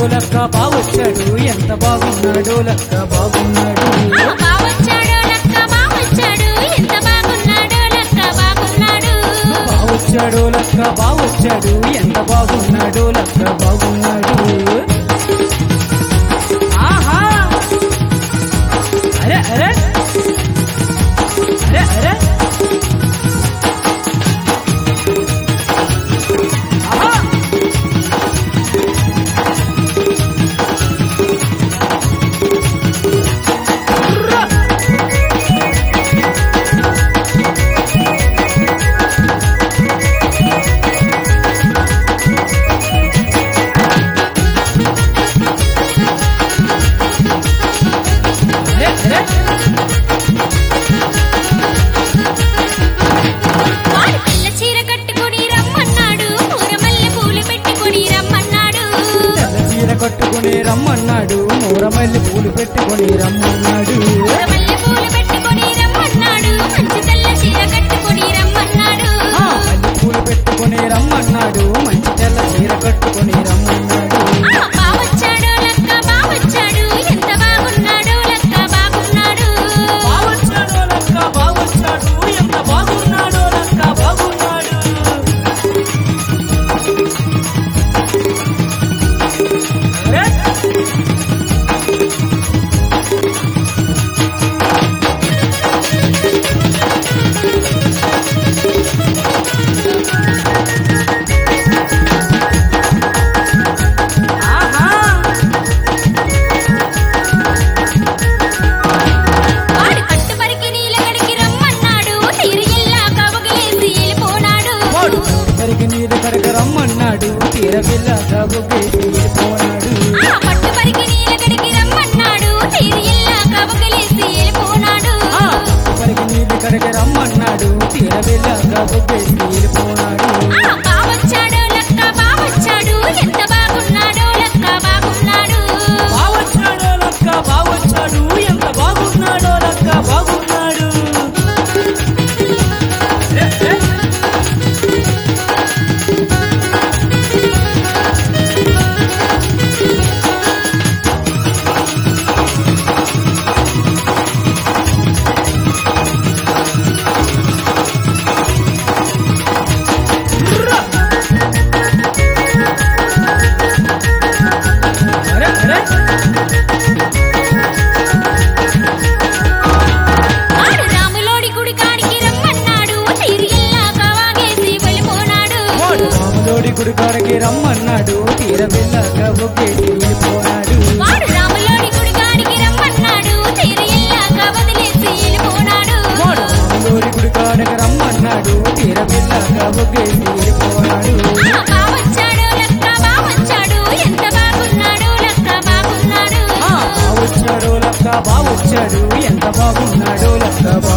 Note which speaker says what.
Speaker 1: లక్క బావొచ్చాడు ఎంత బాగున్నాడో లక్క బాగున్నాడు
Speaker 2: ఆ బావొచ్చాడో లక్క బావొచ్చాడు ఎంత బాగున్నాడో లక్క బాగున్నాడు
Speaker 1: బావొచ్చాడు లక్క బావొచ్చాడు ఎంత బాగున్నాడో లక్క బాగున్నాడు ఆహా అరే అరే అరే అరే ఆహా అరే అరే
Speaker 2: వాడు పిల్ల చీర కట్టుకొని రమ్మన్నాడు ఊరమల్లె పూలు పెట్టుకొని రమ్మన్నాడు
Speaker 1: తెల్ల చీర కట్టుకొని రమ్మన్నాడు మూరమల్లి పూలు పెట్టుకొని రమ్మన్నాడు
Speaker 2: ఊరమల్లె పూలు పెట్టుకొని రమ్మన్నాడు మంచి తెల్ల చీర కట్టుకొని రమ్మన్నాడు
Speaker 1: ఆ, మల్లె పూలు పెట్టుకొని రమ్మన్నాడు మంచి తెల్ల చీర కట్టుకొని రమ్మన్నాడు
Speaker 2: ఆ బావొచ్చాడో లక్క బావొచ్చాడు ఎంత బాగున్నాడో లక్క బాగున్నాడు
Speaker 1: బావొచ్చాడు లక్క బావొచ్చాడు ఎంత బాగున్నాడో లక్క బాగున్నాడు అరే ఆహా
Speaker 2: వాడు కట్టుపరికి నీలగడికి రమ్మన్నాడు తీరు ఎల్లా కవగలేసి వెళ్ళిపోనాడు
Speaker 1: వాడు మరికి నీద కడక రమ్మన్నాడు తీర పిల్ల కాబోకేసి పోనాడు
Speaker 2: ఆ పట్టుపరికి నీలగడికి రమ్మన్నాడు తీరు ఎల్లా కవగలేసి వెళ్ళిపోనాడు
Speaker 1: ఆ, మరికి నీద కడక రమ్మన్నాడు తీర పిల్ల కాబోకేసి పోనాడు
Speaker 2: ఆ బావొచ్చాడో లక్క బావొచ్చాడు ఎంత బాగున్నాడో లక్క బాగున్నాడు
Speaker 1: బావొచ్చాడో లక్క బావొచ్చాడు ఎంత బాగున్నాడో లక్క బాగున్నాడు ఏ, ఏ. అరే అరే
Speaker 2: వాడు రాములోడి గుడి కాడికి రమ్మన్నాడు తీరు ఎల్లా కవాగేసి వెళ్ళిపోనాడు
Speaker 1: వాడు రాములోడి గుడి కాడకి రమ్మన్నాడు తీర పిల్ల కాబోకేసి పోనాడు
Speaker 2: వాడు రాములోడి గుడి కాడికి రమ్మన్నాడు తీరు ఎల్లా కవదిలేసి వెళ్ళిపోనాడు
Speaker 1: వాడు రాములోడి గుడి కాడకి రమ్మన్నాడు తీర పిల్ల కాబోకేసి పోనాడు
Speaker 2: ఆ బావొచ్చాడో లక్క బావొచ్చాడు ఎంత బాగున్నాడో లక్క బాగున్నాడు
Speaker 1: ఆ, బావొచ్చాడు లక్క బావొచ్చాడు ఎంత బాగున్నాడో లక్క